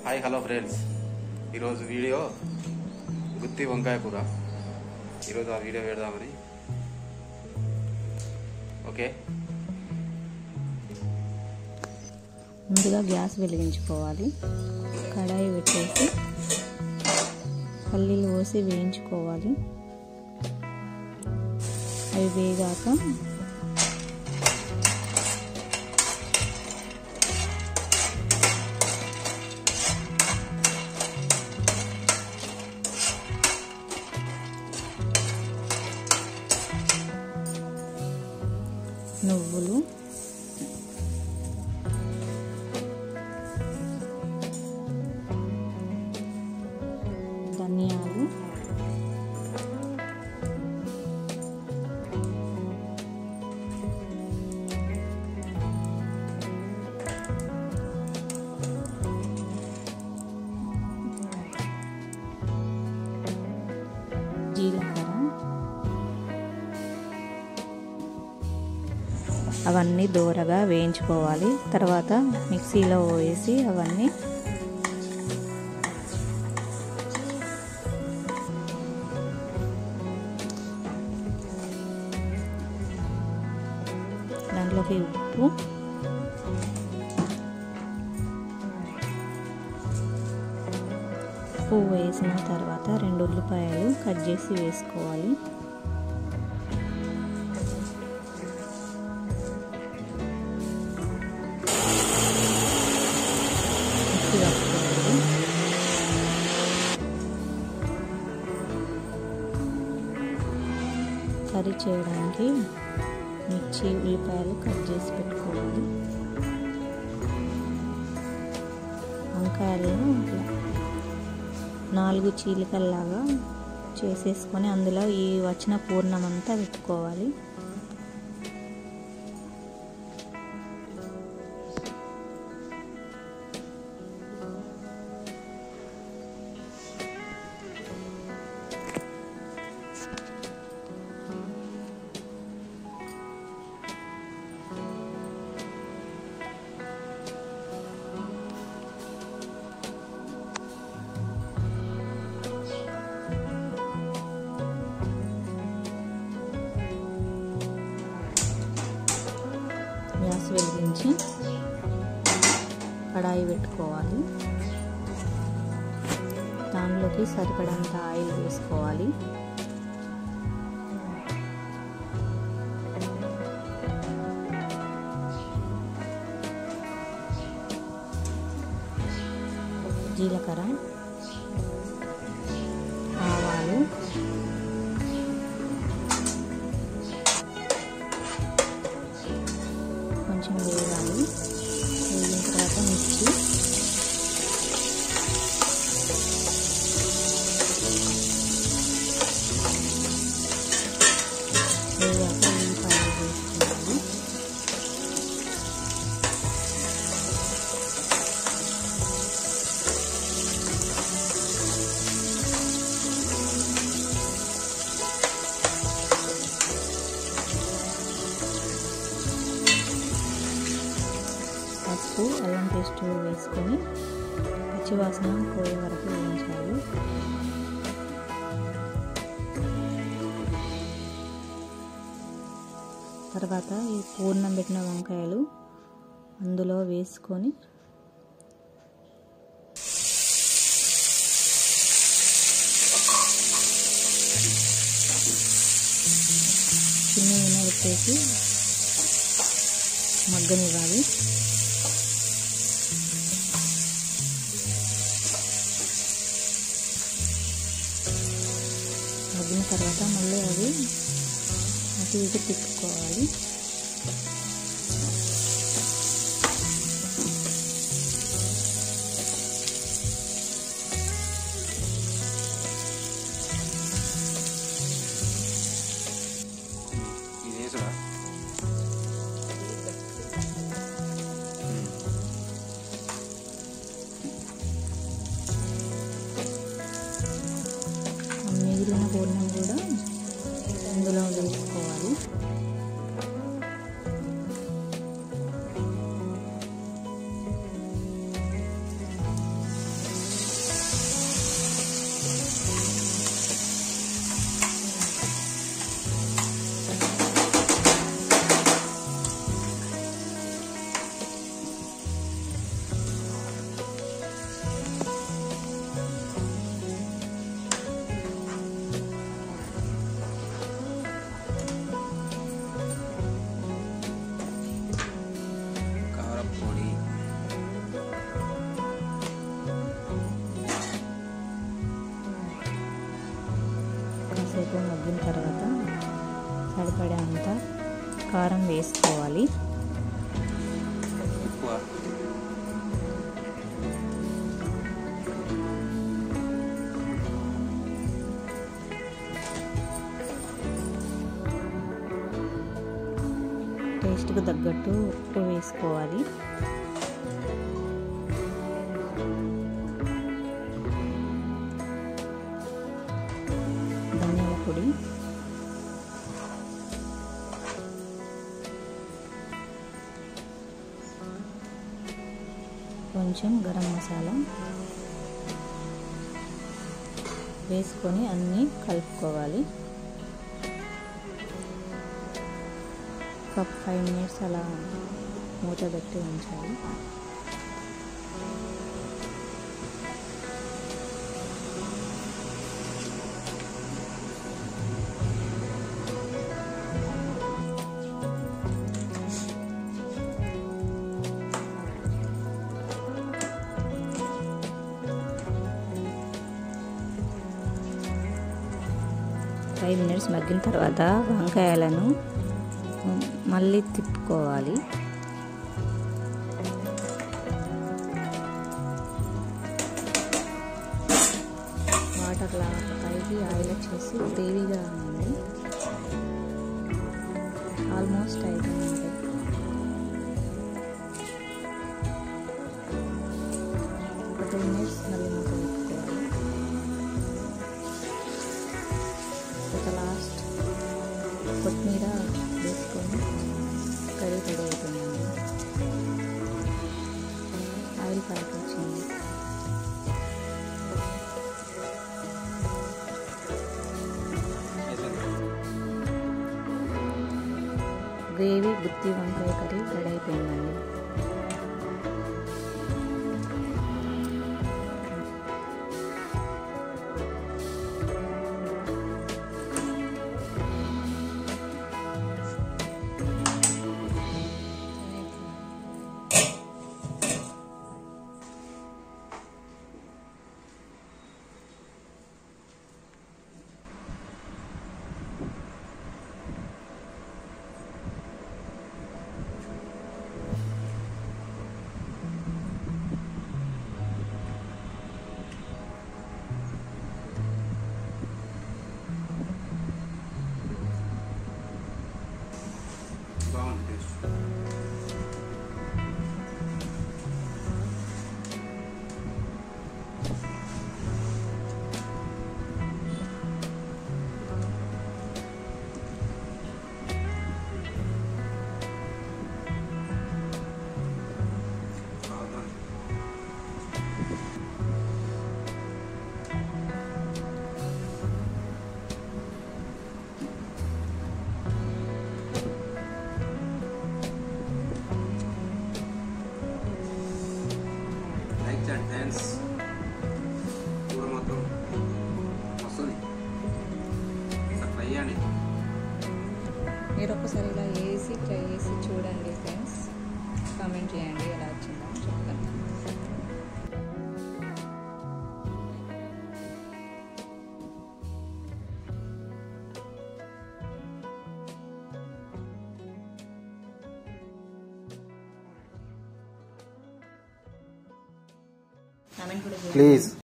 Hi hello friends ఈరోజు video గుత్తి వంకాయ కూర ఈరోజు ఆ వీడియో పెడదామని ఓకే ముందుగా గ్యాస్ వెలిగించుకోవాలి కడాయి పెట్టేసి పల్లీలు పోసి వేయించుకోవాలి అవి వేగాక నువ్వులు ధనియాలు జీలకర్ర అవన్నీ దూరగా వేయించుకోవాలి తర్వాత మిక్సీలో వేసి అవన్నీ దాంట్లోకి ఉప్పు ఉప్పు వేసిన తర్వాత రెండు ఉల్లిపాయలు కట్ చేసి వేసుకోవాలి మిక్సీ పట్టుకోవాలి కర్రీ చేయడానికి మిర్చి ఉల్లిపాయలు కట్ చేసి పెట్టుకోవాలి వంకాయలను ఇట్లా నాలుగు చీలికల్లాగా చేసేసుకొని అందులో ఈ వచ్చిన పూర్ణం అంతా పెట్టుకోవాలి గ్యాస్ వెలిగించి కడాయి పెట్టుకోవాలి దానిలోకి సరిపడంత ఆయిల్ వేసుకోవాలి జీలకర్ర ఆవాలు కొంచెం వేగాలి వేగిన తర్వాత మిర్చి వేగాక ఉల్లిపాయలు వేసుకోవాలి పసుపు అల్లం పేస్ట్ వేసుకొని పచ్చివాసన పోయే వరకు వేయించాలి తర్వాత ఈ పూర్ణం పెట్టిన వంకాయలు అందులో వేసుకొని చిన్న నూనె పెట్టేసి మగ్గనివ్వాలి మగ్గిన తర్వాత మళ్ళీ అవి అటు ఇటు తిప్పుకోవాలి ఇది వేసుడా మిగిలిన పూర్ణం కూడా అందులో వేసుకోవాలి సరిపడేంత కారం వేసుకోవాలి ఎక్కువ టేస్ట్కి తగ్గట్టు ఉప్పు వేసుకోవాలి ధనియాల పొడి కొంచెం గరం మసాలా వేసుకొని అన్నీ కలుపుకోవాలి ఒక ఫైవ్ మినిట్స్ అలా మూత పెట్టి ఉంచాలి ఫైవ్ మినిట్స్ మగ్గిన తర్వాత వంకాయలను మళ్ళీ తిప్పుకోవాలి వాటర్ లాగా పైకి ఆయిల్ వచ్చేసి గ్రేవీగా ఉంది ఆల్మోస్ట్ అయిపోయింది ఒక టూ మినిట్స్ మళ్ళీ మూత పెట్టుకోవాలి ఒక లాస్ట్ కొత్తిమీర వేసుకొని కర్రీ రెడీ అయిపోయిందండి ఆయిల్ పైకి వచ్చింది గ్రేవీ గుత్తి వంకాయ కర్రీ రెడీ అయిపోయిందండి బాగుంది టేస్ట్ బాగుంది. లైక్ చేయండి ఫ్రెండ్స్ కూర మాత్రం వస్తుంది ట్రై చేయండి మీరు ఒకసారి ఇలా వేసి ట్రై చేసి చూడండి ఫ్రెండ్స్ కామెంట్ చేయండి ఎలా వచ్చిందో చెప్పండి కామెంట్ కూడా చేయండి ప్లీజ్